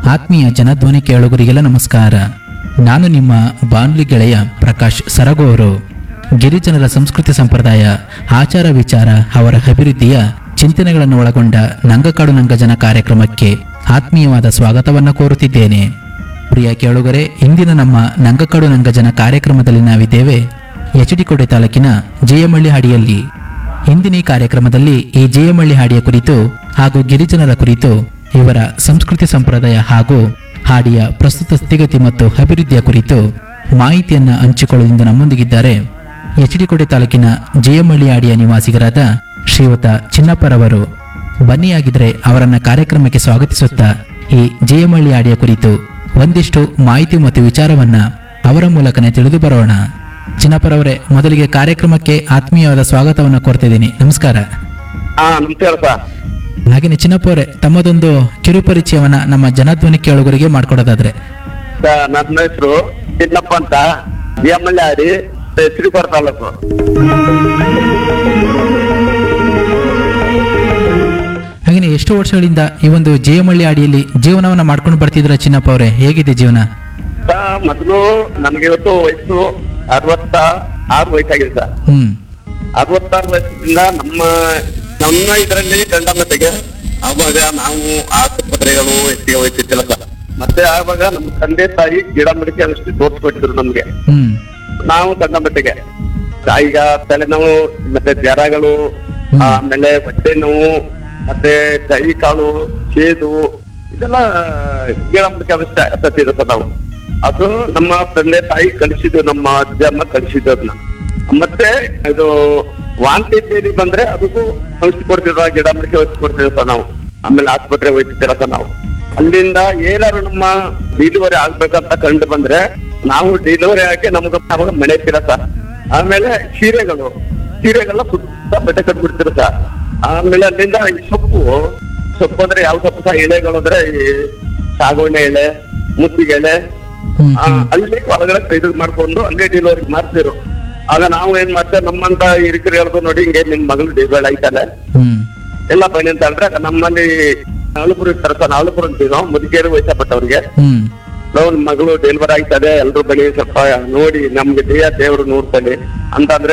ಆತ್ಮೀಯ ಜನಧ್ವನಿ ಕೇಳುಗರಿಗೆಲ್ಲ ನಮಸ್ಕಾರ ನಾನು ನಿಮ್ಮ ಬಾನುಲಿ ಗೆಳೆಯ ಪ್ರಕಾಶ್ ಸರಗೂರು ಗಿರಿಜನರ ಸಂಸ್ಕೃತಿ ಸಂಪ್ರದಾಯ ಆಚಾರ ವಿಚಾರ ಅವರ ಅಭಿವೃದ್ಧಿಯ ಚಿಂತನೆಗಳನ್ನು ಒಳಗೊಂಡ ನಂಗಕಾಡು ನಂಗಜನ ಕಾರ್ಯಕ್ರಮಕ್ಕೆ ಆತ್ಮೀಯವಾದ ಸ್ವಾಗತವನ್ನು ಕೋರುತ್ತಿದ್ದೇನೆ ಪ್ರಿಯ ಕೇಳುಗರೆ ಇಂದಿನ ನಮ್ಮ ನಂಗಕಾಡು ನಂಗಜನ ಕಾರ್ಯಕ್ರಮದಲ್ಲಿ ನಾವಿದ್ದೇವೆ ಎಚ್ ಡಿ ಕೋಟೆ ತಾಲೂಕಿನ ಜಯಮಳ್ಳಿ ಹಾಡಿಯಲ್ಲಿ ಇಂದಿನ ಈ ಕಾರ್ಯಕ್ರಮದಲ್ಲಿ ಈ ಜಯಮಳ್ಳಿ ಹಾಡಿಯ ಕುರಿತು ಹಾಗೂ ಗಿರಿಜನರ ಕುರಿತು ಇವರ ಸಂಸ್ಕೃತಿ ಸಂಪ್ರದಾಯ ಹಾಗೂ ಹಾಡಿಯ ಪ್ರಸ್ತುತ ಸ್ಥಿತಿಗತಿ ಮತ್ತು ಅಭಿವೃದ್ಧಿಯ ಕುರಿತು ಮಾಹಿತಿಯನ್ನು ಹಂಚಿಕೊಳ್ಳುವುದರಿಂದ ನಮ್ಮೊಂದಿಗಿದ್ದಾರೆ ಎಚ್ ಡಿ ಕೋಟೆ ತಾಲೂಕಿನ ಜಯಮಳ್ಳಿ ಹಾಡಿಯ ನಿವಾಸಿಗರಾದ ಶ್ರೀಯುತ ಚಿನ್ನಪ್ಪರವರು ಬನ್ನಿಯಾಗಿದ್ರೆ ಅವರನ್ನ ಕಾರ್ಯಕ್ರಮಕ್ಕೆ ಸ್ವಾಗತಿಸುತ್ತಾ ಈ ಜಯಮಳ್ಳಿ ಹಾಡಿಯ ಕುರಿತು ಒಂದಿಷ್ಟು ಮಾಹಿತಿ ಮತ್ತು ವಿಚಾರವನ್ನ ಅವರ ಮೂಲಕನೇ ತಿಳಿದು ಬರೋಣ ಚಿನ್ನಪ್ಪರವರೇ ಮೊದಲಿಗೆ ಕಾರ್ಯಕ್ರಮಕ್ಕೆ ಆತ್ಮೀಯವಾದ ಸ್ವಾಗತವನ್ನು ಕೋರ್ತಿದ್ದೀನಿ ನಮಸ್ಕಾರ ಹಾ ನಮಸ್ಕಾರ ಸರ್ ಹಾಗೆಯೇ ಚಿನ್ನಪ್ಪ ಅವರೇ ತಮ್ಮದೊಂದು ಕಿರುಪರಿಚಯವನ್ನ ನಮ್ಮ ಜನಧ್ವನಿ ಕೇಳುಗರಿಗೆ ಮಾಡ್ಕೊಡೋದಾದ್ರೆ ಸರ್, ನನ್ನ ಹೆಸರು ಚಿನ್ನಪ್ಪ ಅಂತ ಬಿಎಂಎಲ್ ಆಡಿ ಶ್ರೀಪುರ ತಾಲೂಕು ಹಾಗೆಯೇ ಎಷ್ಟು ವರ್ಷಗಳಿಂದ ಈ ಒಂದು ಜಯಮಳ್ಳಿ ಅಡಿಯಲ್ಲಿ ಜೀವನವನ್ನ ಮಾಡ್ಕೊಂಡು ಬರ್ತಿದ್ರ ಚಿನ್ನಪ್ಪ ಅವರೇ ಹೇಗಿದೆ ಜೀವನ ಸರ್, ಮೊದಲು ನನಗೆ ಇವತ್ತು ವಯಸ್ಸು ಅರವತ್ತ ಆರು ವಯಸ್ಸಾಗಿದೆ ಸರ್ ಹ್ಮ್ ಅರವತ್ತಾರು ವಯಸ್ಸಿಂದ ನಮ್ಮ ನಮ್ಮ ಇದರಲ್ಲಿ ಗಂಡಮತೆಗೆ ಆವಾಗ ನಾವು ಆಸ್ಪತ್ರೆಗಳು ಹೆಚ್ಚಿಗೆ ಹೋಗ್ತಿದ್ದಿಲ್ಲ ಸರ್ ಮತ್ತೆ ಆವಾಗ ನಮ್ಮ ತಂದೆ ತಾಯಿ ಗಿಡ ಮಡಿಕೆ ಅಷ್ಟು ತೋರಿಸ್ಕೊಟ್ಟಿದ್ರು ನಮ್ಗೆ ಹ್ಮ್ ನಾವು ಸಣ್ಣ ಮಟ್ಟಿಗೆ ಈಗ ತಲೆನೋವು ಮತ್ತೆ ಜ್ವರಗಳು ಹ್ಮ್. ಆಮೇಲೆ ಹೊಟ್ಟೆ ನೋವು ಮತ್ತೆ ಕೈ ಕಾಲು ಸೇದು ಇದೆಲ್ಲ ಗಿಡಮೂಲಿಕೆ ಅವಶ್ಯ ಸತ್ತಿರುತ್ತೆ ನಾವು ಅದು ನಮ್ಮ ತಂದೆ ತಾಯಿ ಕಲಿಸಿದ್ದು ನಮ್ಮ ಅಜ್ಜ ಅಮ್ಮ ಕಲಿಸಿದ್ದು ಅದನ್ನ ಮತ್ತೆ ಇದು ವಾಂತಿ ಬೇದಿ ಬಂದ್ರೆ ಅದಕ್ಕೂ ಔಷಧಿ ಕೊಡ್ತಿದ್ವ ಗಿಡಮೂಲಿಕೆ ಔಷಧಿ ಕೊಡ್ತಿದ್ವಿ ಸರ್ ನಾವು ಆಮೇಲೆ ಆಸ್ಪತ್ರೆ ಹೋಗ್ತಿದ್ದಿಲ್ಲ ಸರ್ ನಾವು ಅಲ್ಲಿಂದ ಏನಾದ್ರು ನಮ್ಮ ಡೆಲಿವರಿ ಆಗ್ಬೇಕಂತ ಕಂಡು ಬಂದ್ರೆ ನಾವು ಡೆಲಿವರಿ ಆಗಿ ನಮ್ಗೆ ಅವಾಗ ಮನೆ ಇರ್ತೀರ ಸರ್ ಆಮೇಲೆ ಸೀರೆಗಳು ಸೀರೆಗೆಲ್ಲ ಸುತ್ತ ಬಟ್ಟೆ ಕಟ್ಬಿಡ್ತೀರ ಸರ್ ಆಮೇಲೆ ಅಲ್ಲಿಂದ ಈ ಸೊಪ್ಪು ಸೊಪ್ಪು ಅಂದ್ರೆ ಯಾವ ಸೊಪ್ಪು ಸಹ ಎಲೆಗಳು ಅಂದ್ರೆ ಈ ಸಾಗುವಣೆ ಎಲೆ ಮುತ್ತಿಗೆ ಎಲೆ ಹ್ಮ್ ಆ, ಅಲ್ಲಿ ಒಳಗಡೆ ಇದು ಮಾಡ್ಕೊಂಡು ಅಲ್ಲೇ ಡೆಲಿವರಿ ಮಾಡ್ತಿರು ಆಗ ನಾವು ಏನ್ ಮಾಡ್ತೇವೆ ನಮ್ಮಂತ ಹಿರಿಕರು ಹೇಳ್ದು ನೋಡಿ ಹಿಂಗೆ ನಿಮ್ ಮಗಳು ಡೆಲಿವರಿ ಆಯ್ತಾನೆ ಹ್ಮ್ ಎಲ್ಲ ಬನ್ನಿ ಅಂತ ಅಂದ್ರೆ ನಮ್ಮಲ್ಲಿ ನಾವಲಪುರ ಇರ್ತಾರೆ ಸರ್ ನಾವಲಪುರ ಅಂತೀವಿ ನಾವು ಮುದುಕೇರು ವಯಸ್ಸಪಟ್ಟವ್ರಿಗೆ ಹ್ಮ್ ನಾವು ನಿಮ್ ಮಗಳು ಡೆಲಿವರಿ ಆಯ್ತದೆ ಎಲ್ರು ಬನ್ನಿ ಸ್ವಲ್ಪ ನೋಡಿ ನಮ್ಗೆ ದೇಹ ದೇವ್ರು ನೋಡ್ತಾನೆ ಅಂತಂದ್ರೆ